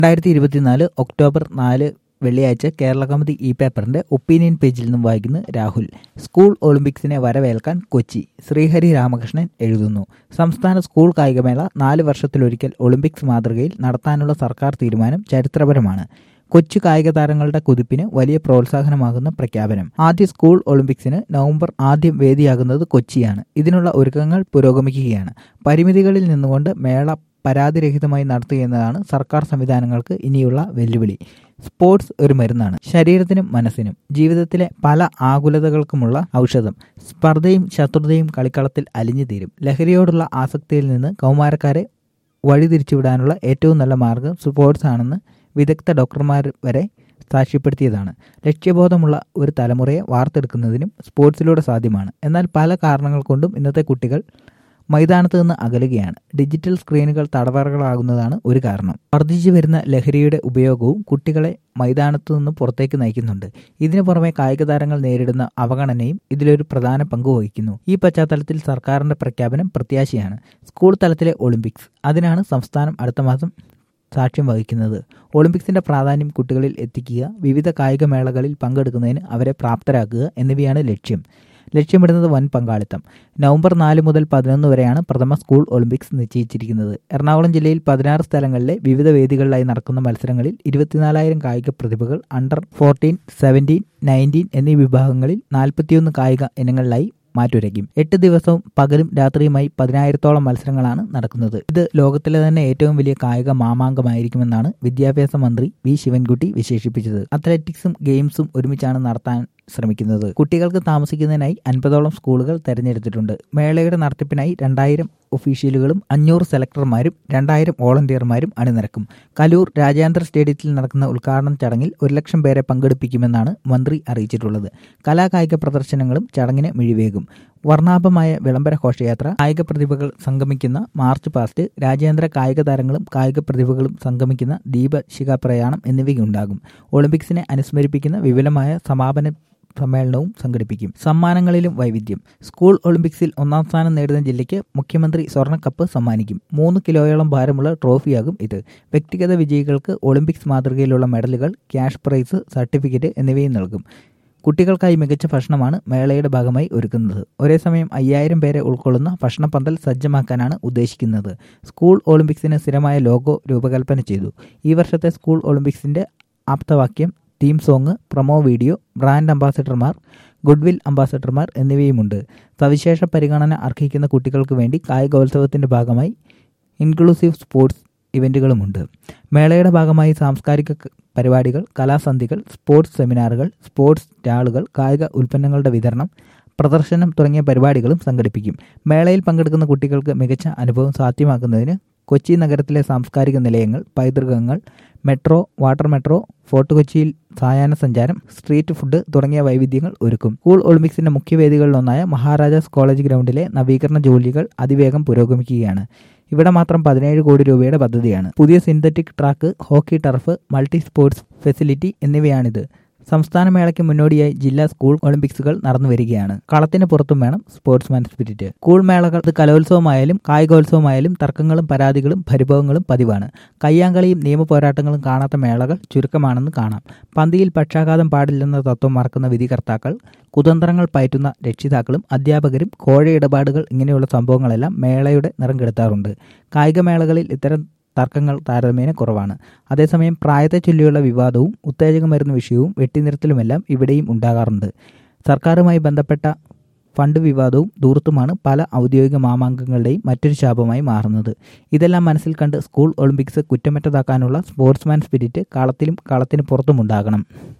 രണ്ടായിരത്തി ഇരുപത്തിനാല് ഒക്ടോബർ നാല് വെള്ളിയാഴ്ച കേരള കൗമുദി ഇ പേപ്പറിന്റെ ഒപ്പീനിയൻ പേജിൽ നിന്നും വായിക്കുന്നു രാഹുൽ സ്കൂൾ ഒളിമ്പിക്സിനെ വരവേൽക്കാൻ കൊച്ചി ശ്രീഹരി രാമകൃഷ്ണൻ എഴുതുന്നു സംസ്ഥാന സ്കൂൾ കായികമേള നാല് വർഷത്തിലൊരിക്കൽ ഒളിമ്പിക്സ് മാതൃകയിൽ നടത്താനുള്ള സർക്കാർ തീരുമാനം ചരിത്രപരമാണ് കൊച്ചു കായിക താരങ്ങളുടെ കുതിപ്പിന് വലിയ പ്രോത്സാഹനമാകുന്ന പ്രഖ്യാപനം ആദ്യ സ്കൂൾ ഒളിമ്പിക്സിന് നവംബർ ആദ്യം വേദിയാകുന്നത് കൊച്ചിയാണ് ഇതിനുള്ള ഒരുക്കങ്ങൾ പുരോഗമിക്കുകയാണ് പരിമിതികളിൽ നിന്നുകൊണ്ട് മേള പരാതിരഹിതമായി നടത്തുകയെന്നതാണ് സർക്കാർ സംവിധാനങ്ങൾക്ക് ഇനിയുള്ള വെല്ലുവിളി സ്പോർട്സ് ഒരു മരുന്നാണ് ശരീരത്തിനും മനസ്സിനും ജീവിതത്തിലെ പല ആകുലതകൾക്കുമുള്ള ഔഷധം സ്പർദ്ധയും ശത്രുതയും കളിക്കളത്തിൽ അലിഞ്ഞു തീരും ലഹരിയോടുള്ള ആസക്തിയിൽ നിന്ന് കൗമാരക്കാരെ വഴിതിരിച്ചുവിടാനുള്ള ഏറ്റവും നല്ല മാർഗം സ്പോർട്സ് ആണെന്ന് വിദഗ്ധ ഡോക്ടർമാർ വരെ സാക്ഷ്യപ്പെടുത്തിയതാണ് ലക്ഷ്യബോധമുള്ള ഒരു തലമുറയെ വാർത്തെടുക്കുന്നതിനും സ്പോർട്സിലൂടെ സാധ്യമാണ് എന്നാൽ പല കാരണങ്ങൾ കൊണ്ടും ഇന്നത്തെ കുട്ടികൾ മൈതാനത്ത് നിന്ന് അകലുകയാണ് ഡിജിറ്റൽ സ്ക്രീനുകൾ തടവറകളാകുന്നതാണ് ഒരു കാരണം വർദ്ധിച്ചു വരുന്ന ലഹരിയുടെ ഉപയോഗവും കുട്ടികളെ മൈതാനത്തു നിന്ന് പുറത്തേക്ക് നയിക്കുന്നുണ്ട് ഇതിനു പുറമെ കായിക താരങ്ങൾ നേരിടുന്ന അവഗണനയും ഇതിലൊരു പ്രധാന പങ്ക് വഹിക്കുന്നു ഈ പശ്ചാത്തലത്തിൽ സർക്കാരിന്റെ പ്രഖ്യാപനം പ്രത്യാശയാണ് സ്കൂൾ തലത്തിലെ ഒളിമ്പിക്സ് അതിനാണ് സംസ്ഥാനം അടുത്ത മാസം സാക്ഷ്യം വഹിക്കുന്നത് ഒളിമ്പിക്സിന്റെ പ്രാധാന്യം കുട്ടികളിൽ എത്തിക്കുക വിവിധ കായിക മേളകളിൽ പങ്കെടുക്കുന്നതിന് അവരെ പ്രാപ്തരാക്കുക എന്നിവയാണ് ലക്ഷ്യം ലക്ഷ്യമിടുന്നത് വൻ പങ്കാളിത്തം നവംബർ നാല് മുതൽ പതിനൊന്ന് വരെയാണ് പ്രഥമ സ്കൂൾ ഒളിമ്പിക്സ് നിശ്ചയിച്ചിരിക്കുന്നത് എറണാകുളം ജില്ലയിൽ പതിനാറ് സ്ഥലങ്ങളിലെ വിവിധ വേദികളിലായി നടക്കുന്ന മത്സരങ്ങളിൽ ഇരുപത്തിനാലായിരം കായിക പ്രതിഭകൾ അണ്ടർ ഫോർട്ടീൻ സെവൻറ്റീൻ നയൻറ്റീൻ എന്നീ വിഭാഗങ്ങളിൽ നാൽപ്പത്തിയൊന്ന് കായിക ഇനങ്ങളിലായി മാറ്റുരയ്ക്കും എട്ട് ദിവസവും പകലും രാത്രിയുമായി പതിനായിരത്തോളം മത്സരങ്ങളാണ് നടക്കുന്നത് ഇത് ലോകത്തിലെ തന്നെ ഏറ്റവും വലിയ കായിക മാമാങ്കമായിരിക്കുമെന്നാണ് വിദ്യാഭ്യാസ മന്ത്രി വി ശിവൻകുട്ടി വിശേഷിപ്പിച്ചത് അത്ലറ്റിക്സും ഗെയിംസും ഒരുമിച്ചാണ് നടത്താൻ ശ്രമിക്കുന്നത് കുട്ടികൾക്ക് താമസിക്കുന്നതിനായി അൻപതോളം സ്കൂളുകൾ തെരഞ്ഞെടുത്തിട്ടുണ്ട് മേളയുടെ നടത്തിപ്പിനായി രണ്ടായിരം ഒഫീഷ്യലുകളും അഞ്ഞൂറ് സെലക്ടർമാരും രണ്ടായിരം വോളണ്ടിയർമാരും അണിനിരക്കും കലൂർ രാജ്യാന്തര സ്റ്റേഡിയത്തിൽ നടക്കുന്ന ഉദ്ഘാടന ചടങ്ങിൽ ഒരു ലക്ഷം പേരെ പങ്കെടുപ്പിക്കുമെന്നാണ് മന്ത്രി അറിയിച്ചിട്ടുള്ളത് കലാകായിക പ്രദർശനങ്ങളും ചടങ്ങിന് മിഴിവേകും വർണ്ണാഭമായ വിളംബര ഘോഷയാത്ര കായിക പ്രതിഭകൾ സംഗമിക്കുന്ന മാർച്ച് പാസ്റ്റ് രാജ്യാന്തര കായിക താരങ്ങളും കായിക പ്രതിഭകളും സംഗമിക്കുന്ന ദീപശിഖ പ്രയാണം എന്നിവയുണ്ടാകും ഒളിമ്പിക്സിനെ അനുസ്മരിപ്പിക്കുന്ന വിപുലമായ സമാപന സമ്മേളനവും സംഘടിപ്പിക്കും സമ്മാനങ്ങളിലും വൈവിധ്യം സ്കൂൾ ഒളിമ്പിക്സിൽ ഒന്നാം സ്ഥാനം നേടുന്ന ജില്ലയ്ക്ക് മുഖ്യമന്ത്രി സ്വർണ്ണക്കപ്പ് സമ്മാനിക്കും മൂന്ന് കിലോയോളം ഭാരമുള്ള ട്രോഫിയാകും ഇത് വ്യക്തിഗത വിജയികൾക്ക് ഒളിമ്പിക്സ് മാതൃകയിലുള്ള മെഡലുകൾ ക്യാഷ് പ്രൈസ് സർട്ടിഫിക്കറ്റ് എന്നിവയും നൽകും കുട്ടികൾക്കായി മികച്ച ഭക്ഷണമാണ് മേളയുടെ ഭാഗമായി ഒരുക്കുന്നത് ഒരേ സമയം അയ്യായിരം പേരെ ഉൾക്കൊള്ളുന്ന ഭക്ഷണപ്പന്തൽ സജ്ജമാക്കാനാണ് ഉദ്ദേശിക്കുന്നത് സ്കൂൾ ഒളിമ്പിക്സിന് സ്ഥിരമായ ലോഗോ രൂപകൽപ്പന ചെയ്തു ഈ വർഷത്തെ സ്കൂൾ ഒളിമ്പിക്സിന്റെ ആപ്തവാക്യം theme song promo video brand അംബാസഡർമാർ ഗുഡ്വിൽ അംബാസഡർമാർ എന്നിവയുമുണ്ട് സവിശേഷ പരിഗണന അർഹിക്കുന്ന കുട്ടികൾക്ക് വേണ്ടി കായികോത്സവത്തിന്റെ ഭാഗമായി ഇൻക്ലൂസീവ് സ്പോർട്സ് ഇവന്റുകളുമുണ്ട് മേളയുടെ ഭാഗമായി സാംസ്കാരിക പരിപാടികൾ കലാസന്ധികൾ സ്പോർട്സ് സെമിനാറുകൾ സ്പോർട്സ് സ്റ്റാളുകൾ കായിക ഉൽപ്പന്നങ്ങളുടെ വിതരണം പ്രദർശനം തുടങ്ങിയ പരിപാടികളും സംഘടിപ്പിക്കും മേളയിൽ പങ്കെടുക്കുന്ന കുട്ടികൾക്ക് മികച്ച അനുഭവം സാധ്യമാക്കുന്നതിന് കൊച്ചി നഗരത്തിലെ സാംസ്കാരിക നിലയങ്ങൾ പൈതൃകങ്ങൾ മെട്രോ വാട്ടർ മെട്രോ ഫോർട്ട് കൊച്ചിയിൽ സായാഹ്ന സഞ്ചാരം സ്ട്രീറ്റ് ഫുഡ് തുടങ്ങിയ വൈവിധ്യങ്ങൾ ഒരുക്കും സ്കൂൾ ഒളിമ്പിക്സിന്റെ മുഖ്യവേദികളിലൊന്നായ മഹാരാജാസ് കോളേജ് ഗ്രൗണ്ടിലെ നവീകരണ ജോലികൾ അതിവേഗം പുരോഗമിക്കുകയാണ് ഇവിടെ മാത്രം പതിനേഴ് കോടി രൂപയുടെ പദ്ധതിയാണ് പുതിയ synthetic track hockey turf multi sports facility എന്നിവയാണിത് സംസ്ഥാന മേളയ്ക്ക് മുന്നോടിയായി ജില്ലാ സ്കൂൾ ഒളിമ്പിക്സുകൾ നടന്നു വരികയാണ് കളത്തിന് പുറത്തും വേണം സ്പോർട്സ്മാൻ സ്പിരിറ്റ് സ്കൂൾ മേളകൾ കലോത്സവമായാലും കായികോത്സവമായാലും തർക്കങ്ങളും പരാതികളും പരിഭവങ്ങളും പതിവാണ് കയ്യാങ്കളിയും നിയമ പോരാട്ടങ്ങളും കാണാത്ത മേളകൾ ചുരുക്കമാണെന്ന് കാണാം പന്തിയിൽ പക്ഷാഘാതം പാടില്ലെന്ന തത്വം മറക്കുന്ന വിധികർത്താക്കൾ കുതന്ത്രങ്ങൾ പയറ്റുന്ന രക്ഷിതാക്കളും അധ്യാപകരും കോഴ ഇടപാടുകൾ ഇങ്ങനെയുള്ള സംഭവങ്ങളെല്ലാം മേളയുടെ നിറം കെടുത്താറുണ്ട് കായികമേളകളിൽ ഇത്തരം തർക്കങ്ങൾ താരതമ്യേന കുറവാണ് അതേസമയം പ്രായത്തെ ചൊല്ലിയുള്ള വിവാദവും ഉത്തേജകമരുന്ന് വിഷയവും വെട്ടിനിരത്തലുമെല്ലാം ഇവിടെയും ഉണ്ടാകാറുണ്ട് സർക്കാരുമായി ബന്ധപ്പെട്ട ഫണ്ട് വിവാദവും ദൂർത്തുമാണ് പല ഔദ്യോഗിക മാമാങ്കങ്ങളുടെയും മറ്റൊരു ശാപമായി മാറുന്നത് ഇതെല്ലാം മനസ്സിൽ കണ്ട് സ്കൂൾ ഒളിമ്പിക്സ് കുറ്റമറ്റതാക്കാനുള്ള സ്പോർട്സ്മാൻ സ്പിരിറ്റ് കളത്തിലും കളത്തിന് പുറത്തുമുണ്ടാകണം